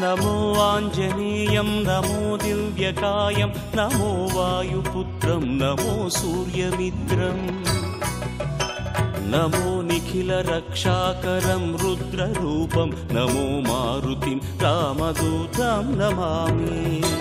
నమో ఆంజనేయం నమో దివ్యకాయం నమో వాయుపుత్రం నమో సూర్యమిత్రం నమో నిఖిల రక్షాకరం రుద్రరూపం నమో మారుతిం రామదూతం నమామి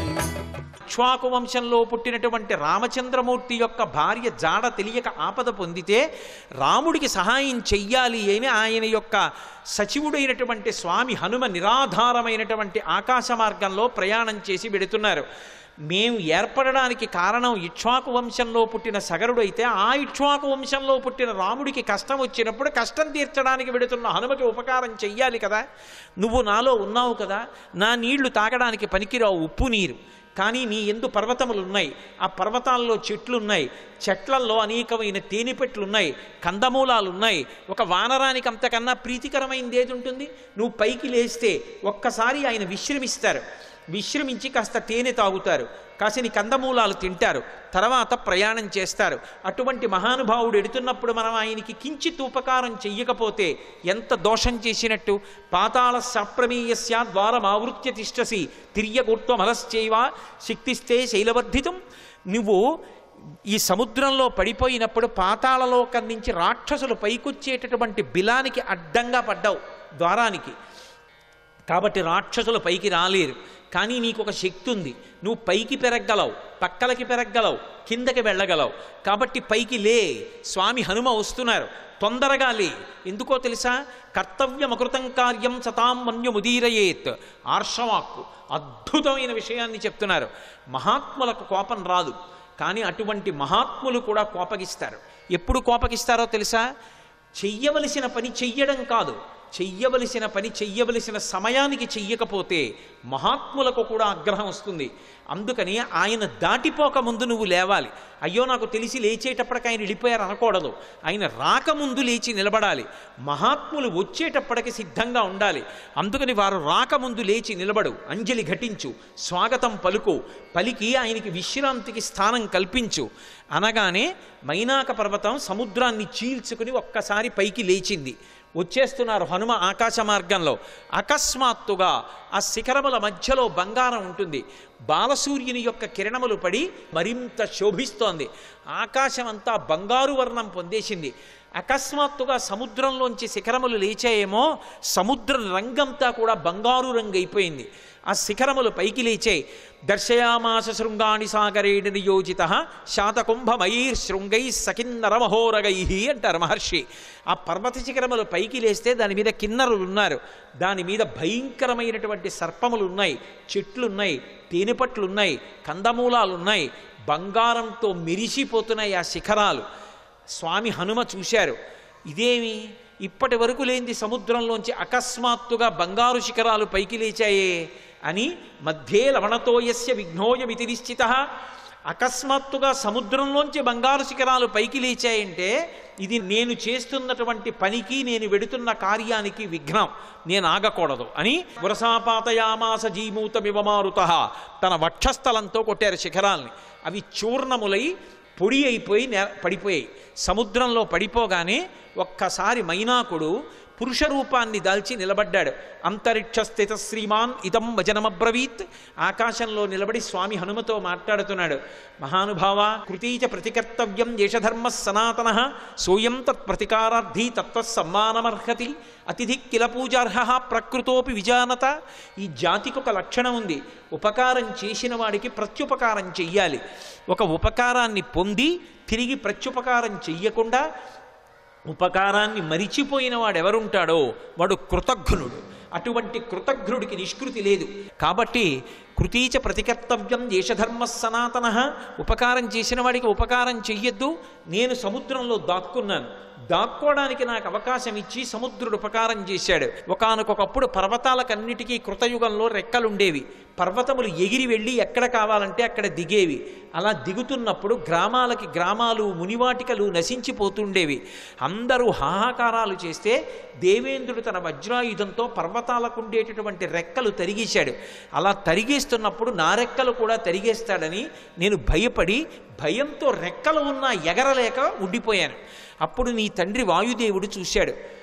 ఇక్ష్వాకు వంశంలో పుట్టినటువంటి రామచంద్రమూర్తి యొక్క భార్య జాడ తెలియక ఆపద పొందితే రాముడికి సహాయం చెయ్యాలి అని ఆయన యొక్క సచివుడైనటువంటి స్వామి హనుమ నిరాధారమైనటువంటి ఆకాశ మార్గంలో ప్రయాణం చేసి వెడుతున్నారు మేము ఏర్పడడానికి కారణం ఇక్ష్వాకు వంశంలో పుట్టిన సగరుడైతే ఆ ఇక్ష్వాకు వంశంలో పుట్టిన రాముడికి కష్టం వచ్చినప్పుడు కష్టం తీర్చడానికి వెడుతున్న హనుమకి ఉపకారం చెయ్యాలి కదా నువ్వు నాలో ఉన్నావు కదా నా నీళ్లు తాగడానికి పనికిరావు ఉప్పు నీరు కానీ నీ ఎందు పర్వతములు ఉన్నాయి ఆ పర్వతాల్లో చెట్లు ఉన్నాయి చెట్లల్లో అనేకమైన తేనెపెట్లు ఉన్నాయి కందమూలాలు ఉన్నాయి ఒక వానరానికి అంతకన్నా ప్రీతికరమైనది ఏది ఉంటుంది నువ్వు పైకి లేస్తే ఒక్కసారి ఆయన విశ్రమిస్తారు విశ్రమించి కాస్త తేనె తాగుతారు కాసిని కందమూలాలు తింటారు తర్వాత ప్రయాణం చేస్తారు అటువంటి మహానుభావుడు ఎడుతున్నప్పుడు మనం ఆయనకి కించిత్ ఉపకారం చెయ్యకపోతే ఎంత దోషం చేసినట్టు పాతాళ సప్రమేయస్య ద్వారమావృత్య తిష్టసి తిర్యగూర్త్వమలశ్చైవ శక్తిస్తే శైలవర్ధితం నువ్వు ఈ సముద్రంలో పడిపోయినప్పుడు పాతాళలోకం నుంచి రాక్షసులు పైకొచ్చేటటువంటి బిలానికి అడ్డంగా పడ్డావు ద్వారానికి కాబట్టి రాక్షసులు పైకి రాలేరు కానీ నీకు ఒక శక్తి ఉంది నువ్వు పైకి పెరగలవు పక్కలకి పెరగలవు కిందకి వెళ్ళగలవు కాబట్టి పైకి లే స్వామి హనుమ వస్తున్నారు తొందరగా లే ఎందుకో తెలుసా కర్తవ్యమకృతం కార్యం సతాం మన్యుముదీరయేత్ ఆర్షవాక్కు అద్భుతమైన విషయాన్ని చెప్తున్నారు మహాత్ములకు కోపం రాదు కానీ అటువంటి మహాత్ములు కూడా కోపగిస్తారు ఎప్పుడు కోపగిస్తారో తెలుసా చెయ్యవలసిన పని చెయ్యడం కాదు చెయ్యవలసిన పని చెయ్యవలసిన సమయానికి చెయ్యకపోతే మహాత్ములకు కూడా ఆగ్రహం వస్తుంది అందుకని ఆయన దాటిపోక ముందు నువ్వు లేవాలి అయ్యో నాకు తెలిసి లేచేటప్పటికి ఆయన వెళ్ళిపోయారు అనకూడదు ఆయన రాకముందు లేచి నిలబడాలి మహాత్ములు వచ్చేటప్పటికి సిద్ధంగా ఉండాలి అందుకని వారు రాకముందు లేచి నిలబడు అంజలి ఘటించు స్వాగతం పలుకు పలికి ఆయనకి విశ్రాంతికి స్థానం కల్పించు అనగానే మైనాక పర్వతం సముద్రాన్ని చీల్చుకుని ఒక్కసారి పైకి లేచింది వచ్చేస్తున్నారు హనుమ ఆకాశ మార్గంలో అకస్మాత్తుగా ఆ శిఖరముల మధ్యలో బంగారం ఉంటుంది బాలసూర్యుని యొక్క కిరణములు పడి మరింత శోభిస్తోంది ఆకాశం అంతా బంగారు వర్ణం పొందేసింది అకస్మాత్తుగా సముద్రంలోంచి శిఖరములు లేచాయేమో సముద్ర రంగంతా కూడా బంగారు రంగు అయిపోయింది ఆ శిఖరములు పైకి లేచాయి దర్శయామాస శృంగాణి సాగరేణ నియోజిత శాతకుంభమయీర్ శృంగై సకిన్నరమహోరగై అంటారు మహర్షి ఆ పర్వత శిఖరములు పైకి లేస్తే దాని మీద కిన్నరులు ఉన్నారు దాని మీద భయంకరమైనటువంటి సర్పములు ఉన్నాయి చెట్లు ఉన్నాయి తేనెపట్లు ఉన్నాయి కందమూలాలు ఉన్నాయి బంగారంతో మెరిసిపోతున్నాయి ఆ శిఖరాలు స్వామి హనుమ చూశారు ఇదేమి ఇప్పటి వరకు లేనిది సముద్రంలోంచి అకస్మాత్తుగా బంగారు శిఖరాలు పైకి లేచాయే అని మధ్యే లవణతోయస్య విఘ్నోయమితి నిశ్చిత అకస్మాత్తుగా సముద్రంలోంచి బంగారు శిఖరాలు పైకి లేచాయంటే ఇది నేను చేస్తున్నటువంటి పనికి నేను వెడుతున్న కార్యానికి విఘ్నం నేను ఆగకూడదు అని వరసాపాతయామాస జీమూతమివమారుత తన వక్షస్థలంతో కొట్టారు శిఖరాల్ని అవి చూర్ణములై పొడి అయిపోయి నే పడిపోయాయి సముద్రంలో పడిపోగానే ఒక్కసారి మైనాకుడు పురుష రూపాన్ని దాల్చి నిలబడ్డాడు అంతరిక్ష స్థిత శ్రీమాన్ ఇదం వచనమబ్రవీత్ ఆకాశంలో నిలబడి స్వామి హనుమతో మాట్లాడుతున్నాడు మహానుభావ కృతీచ ప్రతికర్తవ్యం దేశధర్మ సనాతన సోయం తత్ ప్రతికారార్థీ తత్వ సమ్మానమర్హతి అతిథి కిల పూజార్హ ప్రకృతోపి విజానత ఈ జాతికి ఒక లక్షణం ఉంది ఉపకారం చేసిన వాడికి ప్రత్యుపకారం చెయ్యాలి ఒక ఉపకారాన్ని పొంది తిరిగి ప్రత్యుపకారం చెయ్యకుండా ఉపకారాన్ని మరిచిపోయిన వాడు ఎవరుంటాడో వాడు కృతజ్ఞుడు అటువంటి కృతజ్ఞుడికి నిష్కృతి లేదు కాబట్టి కృతీచ ప్రతికర్తవ్యం దేశధర్మ సనాతన ఉపకారం చేసిన వాడికి ఉపకారం చెయ్యొద్దు నేను సముద్రంలో దాక్కున్నాను దాక్కోవడానికి నాకు అవకాశం ఇచ్చి సముద్రుడు ఉపకారం చేశాడు ఒకానొకప్పుడు పర్వతాలకన్నిటికీ కృతయుగంలో రెక్కలుండేవి పర్వతములు ఎగిరి వెళ్ళి ఎక్కడ కావాలంటే అక్కడ దిగేవి అలా దిగుతున్నప్పుడు గ్రామాలకి గ్రామాలు మునివాటికలు నశించిపోతుండేవి అందరూ హాహాకారాలు చేస్తే దేవేంద్రుడు తన వజ్రాయుధంతో పర్వతాలకు ఉండేటటువంటి రెక్కలు తరిగేశాడు అలా తరిగేస్తున్నప్పుడు నా రెక్కలు కూడా తరిగేస్తాడని నేను భయపడి భయంతో రెక్కలు ఉన్నా ఎగరలేక ఉండిపోయాను అప్పుడు నీ తండ్రి వాయుదేవుడు చూశాడు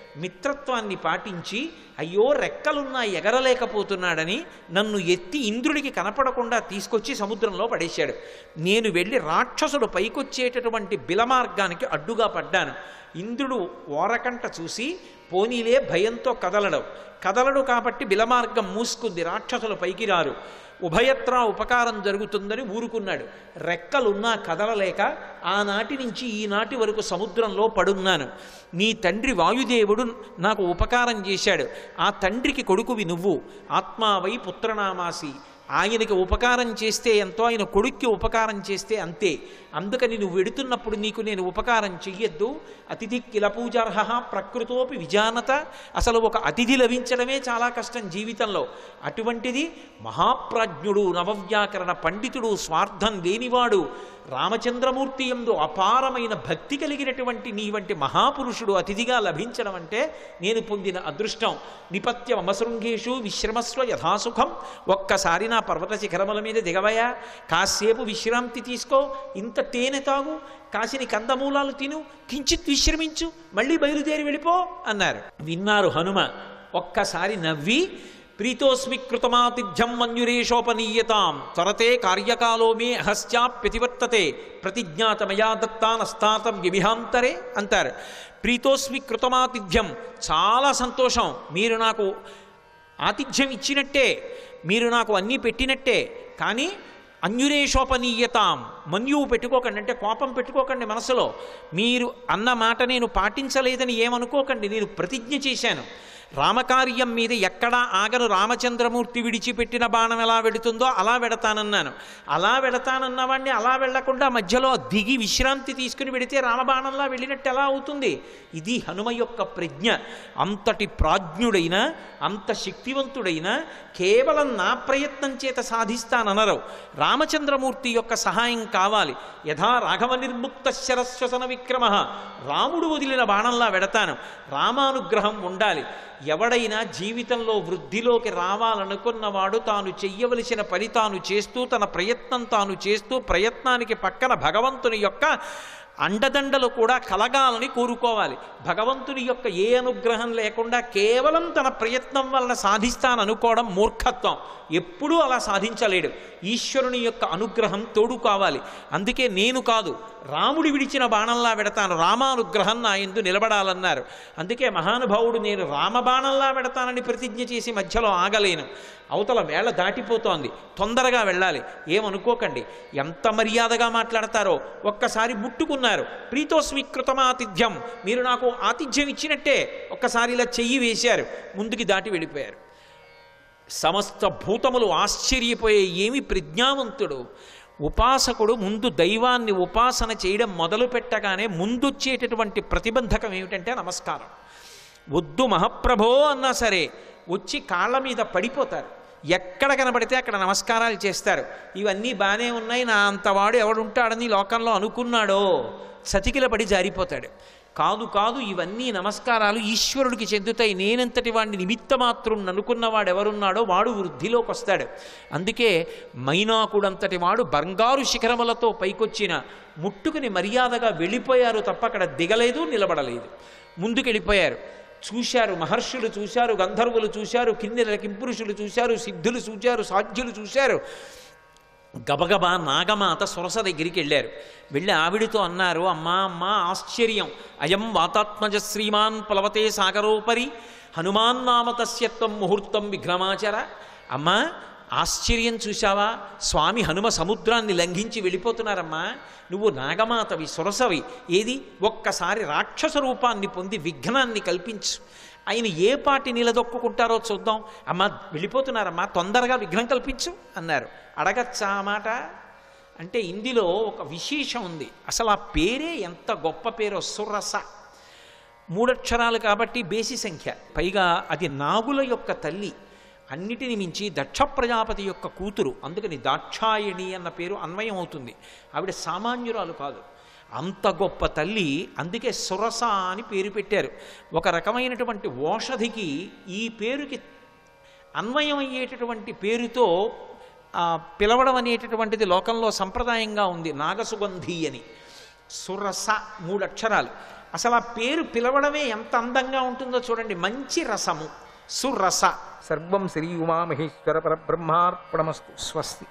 మిత్రత్వాన్ని పాటించి అయ్యో రెక్కలున్నా ఎగరలేకపోతున్నాడని నన్ను ఎత్తి ఇంద్రుడికి కనపడకుండా తీసుకొచ్చి సముద్రంలో పడేశాడు నేను వెళ్ళి రాక్షసుడు పైకొచ్చేటటువంటి బిలమార్గానికి అడ్డుగా పడ్డాను ఇంద్రుడు ఓరకంట చూసి పోనీలే భయంతో కదలడం కదలడు కాబట్టి బిలమార్గం మూసుకుంది రాక్షసులు పైకి రారు ఉభయత్రా ఉపకారం జరుగుతుందని ఊరుకున్నాడు రెక్కలున్నా కదలలేక ఆనాటి నుంచి ఈనాటి వరకు సముద్రంలో పడున్నాను నీ తండ్రి వాయుదేవుడు నాకు ఉపకారం చేశాడు ఆ తండ్రికి కొడుకువి నువ్వు ఆత్మావై పుత్రనామాసి ఆయనకి ఉపకారం చేస్తే ఎంతో ఆయన కొడుక్కి ఉపకారం చేస్తే అంతే అందుకని నువ్వు వెడుతున్నప్పుడు నీకు నేను ఉపకారం చెయ్యొద్దు అతిథి కిల పూజార్హ ప్రకృతోపి విజానత అసలు ఒక అతిథి లభించడమే చాలా కష్టం జీవితంలో అటువంటిది మహాప్రాజ్ఞుడు నవవ్యాకరణ పండితుడు స్వార్థం లేనివాడు రామచంద్రమూర్తి ఎందు అపారమైన భక్తి కలిగినటువంటి నీ వంటి మహాపురుషుడు అతిథిగా లభించడం అంటే నేను పొందిన అదృష్టం నిపత్య మమశృంగేషు విశ్రమస్వ యథాసుఖం ఒక్కసారి నా పర్వత శిఖరముల మీద దిగవయా కాసేపు విశ్రాంతి తీసుకో ఇంత తేనె తాగు కాసిని కందమూలాలు తిను కించిత్ విశ్రమించు మళ్ళీ బయలుదేరి వెళ్ళిపో అన్నారు విన్నారు హనుమ ఒక్కసారి నవ్వి ప్రీతోస్మి కృతమాతిథ్యం మన్యురేషోపనీయతాం త్వరతే కార్యకాలో మే అహస్యాప్యతివర్తతే ప్రతిజ్ఞాతమయా దత్తానస్తాతం వ్యభిహాంతరే అంటారు ప్రీతోస్మి కృతమాతిథ్యం చాలా సంతోషం మీరు నాకు ఆతిథ్యం ఇచ్చినట్టే మీరు నాకు అన్నీ పెట్టినట్టే కానీ అన్యురేషోపనీయతాం మన్యువు పెట్టుకోకండి అంటే కోపం పెట్టుకోకండి మనసులో మీరు అన్న మాట నేను పాటించలేదని ఏమనుకోకండి నేను ప్రతిజ్ఞ చేశాను రామకార్యం మీద ఎక్కడా ఆగను రామచంద్రమూర్తి విడిచిపెట్టిన బాణం ఎలా వెడుతుందో అలా వెడతానన్నాను అలా వెడతానన్నవాడిని అలా వెళ్లకుండా మధ్యలో దిగి విశ్రాంతి తీసుకుని వెడితే రామబాణంలా వెళ్ళినట్టు ఎలా అవుతుంది ఇది హనుమ యొక్క ప్రజ్ఞ అంతటి ప్రాజ్ఞుడైన అంత శక్తివంతుడైన కేవలం నా ప్రయత్నం చేత సాధిస్తాననరు రామచంద్రమూర్తి యొక్క సహాయం కావాలి యథా రాఘవ నిర్ముక్త శరస్వసన విక్రమ రాముడు వదిలిన బాణంలా వెడతాను రామానుగ్రహం ఉండాలి ఎవడైనా జీవితంలో వృద్ధిలోకి రావాలనుకున్నవాడు తాను చెయ్యవలసిన పని తాను చేస్తూ తన ప్రయత్నం తాను చేస్తూ ప్రయత్నానికి పక్కన భగవంతుని యొక్క అండదండలు కూడా కలగాలని కోరుకోవాలి భగవంతుని యొక్క ఏ అనుగ్రహం లేకుండా కేవలం తన ప్రయత్నం వలన సాధిస్తాననుకోవడం మూర్ఖత్వం ఎప్పుడూ అలా సాధించలేడు ఈశ్వరుని యొక్క అనుగ్రహం తోడు కావాలి అందుకే నేను కాదు రాముడి విడిచిన బాణంలా వెడతాను రామానుగ్రహం నా ఎందు నిలబడాలన్నారు అందుకే మహానుభావుడు నేను రామబాణంలా వెడతానని ప్రతిజ్ఞ చేసి మధ్యలో ఆగలేను అవతల వేళ దాటిపోతోంది తొందరగా వెళ్ళాలి ఏమనుకోకండి ఎంత మర్యాదగా మాట్లాడతారో ఒక్కసారి ముట్టుకున్నారు ప్రీతోస్మి కృతమాతిథ్యం మీరు నాకు ఆతిథ్యం ఇచ్చినట్టే ఒక్కసారి ఇలా చెయ్యి వేశారు ముందుకి దాటి వెళ్ళిపోయారు సమస్త భూతములు ఆశ్చర్యపోయే ఏమి ప్రజ్ఞావంతుడు ఉపాసకుడు ముందు దైవాన్ని ఉపాసన చేయడం మొదలు పెట్టగానే ముందొచ్చేటటువంటి ప్రతిబంధకం ఏమిటంటే నమస్కారం వద్దు మహాప్రభో అన్నా సరే వచ్చి కాళ్ళ మీద పడిపోతారు ఎక్కడ కనబడితే అక్కడ నమస్కారాలు చేస్తారు ఇవన్నీ బాగానే ఉన్నాయి నా అంతవాడు ఎవడుంటాడని లోకంలో అనుకున్నాడో సతికిల పడి జారిపోతాడు కాదు కాదు ఇవన్నీ నమస్కారాలు ఈశ్వరుడికి చెందుతాయి నేనంతటి వాడిని నిమిత్త మాత్రం అనుకున్నవాడు ఎవరున్నాడో వాడు వృద్ధిలోకి వస్తాడు అందుకే మైనాకుడంతటి వాడు బంగారు శిఖరములతో పైకొచ్చిన ముట్టుకుని మర్యాదగా వెళ్ళిపోయారు తప్ప అక్కడ దిగలేదు నిలబడలేదు ముందుకెళ్ళిపోయారు చూశారు మహర్షులు చూశారు గంధర్వులు చూశారు కిన్నెర కింపురుషులు చూశారు సిద్ధులు చూశారు సాధ్యులు చూశారు గబగబా నాగమాత సురస దగ్గరికి వెళ్ళారు వెళ్ళి ఆవిడితో అన్నారు అమ్మా అమ్మా ఆశ్చర్యం అయం వాతాత్మజ శ్రీమాన్ ప్లవతే సాగరోపరి హనుమాన్ నామ తస్యత్వం ముహూర్తం విఘ్నమాచర అమ్మా ఆశ్చర్యం చూశావా స్వామి హనుమ సముద్రాన్ని లంఘించి వెళ్ళిపోతున్నారమ్మా నువ్వు నాగమాతవి సురసవి ఏది ఒక్కసారి రాక్షస రూపాన్ని పొంది విఘ్నాన్ని కల్పించు ఆయన ఏ పాటి నిలదొక్కుంటారో చూద్దాం అమ్మ వెళ్ళిపోతున్నారమ్మా తొందరగా విఘ్నం కల్పించు అన్నారు అడగచ్చా ఆ మాట అంటే ఇందులో ఒక విశేషం ఉంది అసలు ఆ పేరే ఎంత గొప్ప పేరో సురస మూడక్షరాలు కాబట్టి బేసి సంఖ్య పైగా అది నాగుల యొక్క తల్లి అన్నిటిని మించి దక్ష ప్రజాపతి యొక్క కూతురు అందుకని దాక్షాయణి అన్న పేరు అన్వయం అవుతుంది ఆవిడ సామాన్యురాలు కాదు అంత గొప్ప తల్లి అందుకే సురస అని పేరు పెట్టారు ఒక రకమైనటువంటి ఓషధికి ఈ పేరుకి అన్వయం అయ్యేటటువంటి పేరుతో ఆ, పిలవడం అనేటటువంటిది లోకంలో సంప్రదాయంగా ఉంది నాగసుగంధి అని సురస మూడు అక్షరాలు అసలు ఆ పేరు పిలవడమే ఎంత అందంగా ఉంటుందో చూడండి మంచి రసము సురస సర్వం శ్రీ ఉమామహేశ్వర పరబ్రహ్మార్పణమస్తు స్వస్తి